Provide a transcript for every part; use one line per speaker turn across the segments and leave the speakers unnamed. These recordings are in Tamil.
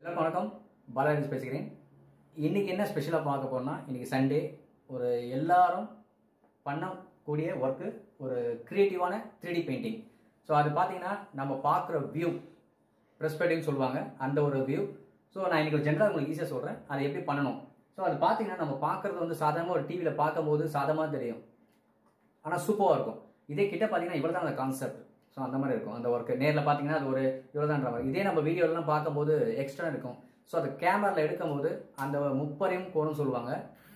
எல்லாருக்கும் வணக்கம் பாலாஜி பேசுகிறேன் இன்னைக்கு என்ன ஸ்பெஷலாக பார்க்க போறோம்னா இன்னைக்கு சண்டே ஒரு எல்லாரும் பண்ணக்கூடிய ஒர்க்கு ஒரு க்ரியேட்டிவான த்ரீ டி பெயிண்டிங் ஸோ அது பார்த்தீங்கன்னா நம்ம பார்க்குற வியூ ப்ரெஸ்பெக்டிவ்னு சொல்லுவாங்க அந்த ஒரு வியூ ஸோ நான் இன்னைக்கு ஒரு ஜென்ரலாக உங்களுக்கு ஈஸியாக சொல்கிறேன் அதை எப்படி பண்ணணும் ஸோ அது பார்த்தீங்கன்னா நம்ம பார்க்குறது வந்து சாதாரணமாக ஒரு டிவியில் பார்க்கும்போது சாதமாக தெரியும் ஆனால் சூப்பராக இருக்கும் இதே கிட்ட பார்த்தீங்கன்னா இவ்வளோ தான் அந்த கான்செப்ட் ஸோ அந்த மாதிரி இருக்கும் அந்த ஒர்க்கு நேரில் பார்த்தீங்கன்னா அது ஒரு இவ்வளோதான்ற மாதிரி இதே நம்ம வீடியோலாம் பார்க்கும்போது எக்ஸ்ட்ரா இருக்கும் ஸோ அது கேமராவில் எடுக்கும்போது அந்த முப்பரையும் கோணும் சொல்லுவாங்க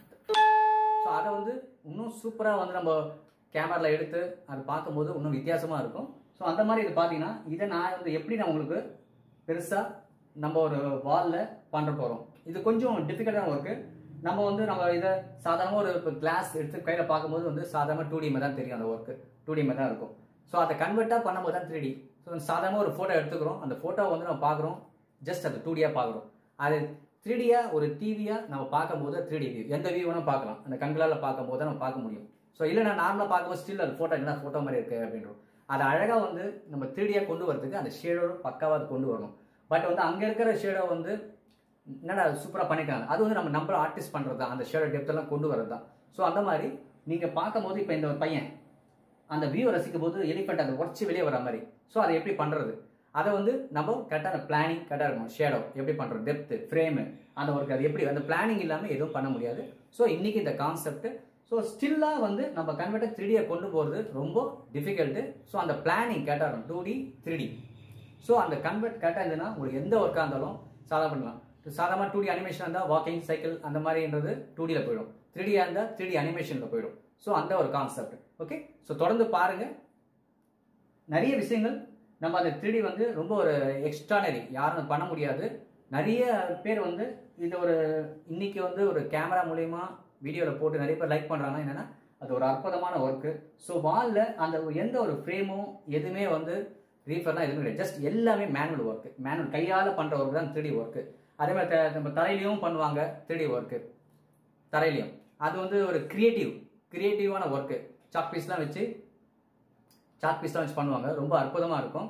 ஸோ அதை வந்து இன்னும் சூப்பராக வந்து நம்ம கேமராவில் எடுத்து அது பார்க்கும்போது இன்னும் வித்தியாசமாக இருக்கும் ஸோ அந்த மாதிரி இது பார்த்தீங்கன்னா இதை நான் வந்து எப்படி நான் உங்களுக்கு பெருசாக நம்ம ஒரு வாலில் பண்ணுற போகிறோம் இது கொஞ்சம் டிஃபிகல்ட்டான ஒர்க்கு நம்ம வந்து நம்ம இதை சாதாரணமாக ஒரு இப்போ கிளாஸ் எடுத்து கையில் பார்க்கும்போது வந்து சாதாரணமாக டூ டி தான் தெரியும் அந்த ஒர்க்கு டூ டி தான் இருக்கும் ஸோ அதை கன்வெர்ட்டாக பண்ணும்போது தான் த்ரீ டி ஸோ சாதாரணமாக ஒரு ஃபோட்டோ எடுத்துக்கிறோம் அந்த ஃபோட்டோ வந்து நம்ம பார்க்குறோம் ஜஸ்ட் அது டூ டியாக பார்க்குறோம் அது த்ரீ டியாக ஒரு டிவியாக நம்ம பார்க்கும்போது த்ரீ டி வியூ எந்த வியூ வேணால் பார்க்கலாம் அந்த கண்களால் பார்க்கும்போது தான் நம்ம பார்க்க முடியும் ஸோ இல்லை நான் நார்மலாக பார்க்கும்போது ஸ்டில் அது ஃபோட்டோ என்ன ஃபோட்டோ மாதிரி இருக்கு அப்படின்றோம் அது அழகாக வந்து நம்ம த்ரீ டியாக கொண்டு வரதுக்கு அந்த ஷேடோட பக்காவாக அது கொண்டு வரணும் பட் வந்து அங்கே இருக்கிற ஷேடோ வந்து என்னடா சூப்பராக பண்ணிட்டாங்க அது வந்து நம்ம நம்மள ஆர்டிஸ்ட் பண்ணுறது தான் அந்த ஷேடோ டெப்த் எல்லாம் கொண்டு வரது தான் ஸோ அந்த மாதிரி நீங்கள் பார்க்கும்போது இப்போ இந்த ஒரு பையன் அந்த வியூ ரசிக்கும் போது எலிஃபெண்ட் அந்த உடச்சி வெளியே வர மாதிரி ஸோ அதை எப்படி பண்ணுறது அதை வந்து நம்ம கரெக்டாக அந்த பிளானிங் கரெக்டாக இருக்கணும் ஷேடோ எப்படி பண்ணுறது டெப்த்து ஃப்ரேமு அந்த ஒர்க் அது எப்படி அந்த பிளானிங் இல்லாமல் எதுவும் பண்ண முடியாது ஸோ இன்னைக்கு இந்த கான்செப்ட் ஸோ ஸ்டில்லாக வந்து நம்ம கன்வெர்ட்டர் த்ரீ டியை கொண்டு போகிறது ரொம்ப டிஃபிகல்ட்டு ஸோ அந்த பிளானிங் கரெக்டாக இருக்கும் two D three D so அந்த கன்வெர்ட் கரெக்டாக இருந்ததுன்னா உங்களுக்கு எந்த ஒர்க்காக இருந்தாலும் சாதா பண்ணலாம் சாதாரண டூ டி அனிமேஷன் இருந்தால் வாக்கிங் சைக்கிள் அந்த மாதிரின்றது டூ டியில் போயிடும் த்ரீ டியாக இருந்தால் த்ரீ டி அனிமேஷனில் போயிடும் ஸோ அந்த ஒரு கான்செப்ட் ஓகே ஸோ தொடர்ந்து பாருங்க நிறைய விஷயங்கள் நம்ம அந்த த்ரீ வந்து ரொம்ப ஒரு எக்ஸ்ட்ரானரி யாரும் பண்ண முடியாது நிறைய பேர் வந்து இது ஒரு இன்னைக்கு வந்து ஒரு கேமரா மூலயமா வீடியோவில் போட்டு நிறைய பேர் லைக் பண்ணுறாங்கன்னா என்னன்னா அது ஒரு அற்புதமான ஒர்க்கு ஸோ வாலில் அந்த எந்த ஒரு ஃப்ரேமும் எதுவுமே வந்து ரீஃபர்லாம் எதுவுமே கிடையாது ஜஸ்ட் எல்லாமே மேனுவல் ஒர்க்கு மேனுவல் கையால் பண்ணுற ஒர்க் தான் த்ரீ ஒர்க்கு அதே மாதிரி த- நம்ம தரையிலையும் பண்ணுவாங்க த்ரீ ஒர்க்கு தரையிலையும் அது வந்து ஒரு கிரியேட்டிவ் கிரியேட்டிவான ஒர்க்கு சாக் பீஸ்லாம் வச்சு சாக் பீஸ்லாம் வச்சு பண்ணுவாங்க ரொம்ப அற்புதமாக இருக்கும்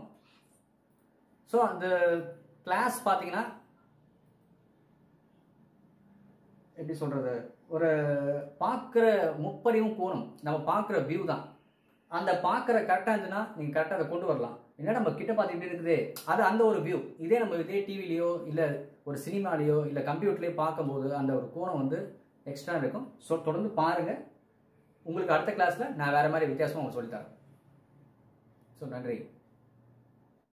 ஸோ அந்த கிளாஸ் பார்த்தீங்கன்னா எப்படி சொல்றது ஒரு பார்க்குற முப்பறிவும் கோணம் நம்ம பார்க்குற வியூ தான் அந்த பார்க்குற கரெக்டாக இருந்துச்சுன்னா நீங்கள் கரெக்டாக அதை கொண்டு வரலாம் என்ன நம்ம கிட்ட பார்த்து இப்படி இருக்குது அது அந்த ஒரு வியூ இதே நம்ம இதே டிவிலையோ இல்லை ஒரு சினிமாலேயோ இல்லை கம்ப்யூட்டர்லேயோ பார்க்கும்போது அந்த ஒரு கோணம் வந்து எக்ஸ்ட்ரா இருக்கும் ஸோ தொடர்ந்து பாருங்கள் உங்களுக்கு அடுத்த கிளாஸில் நான் வேறு மாதிரி வித்தியாசமாக உங்களுக்கு சொல்லித்தரேன் ஸோ நன்றி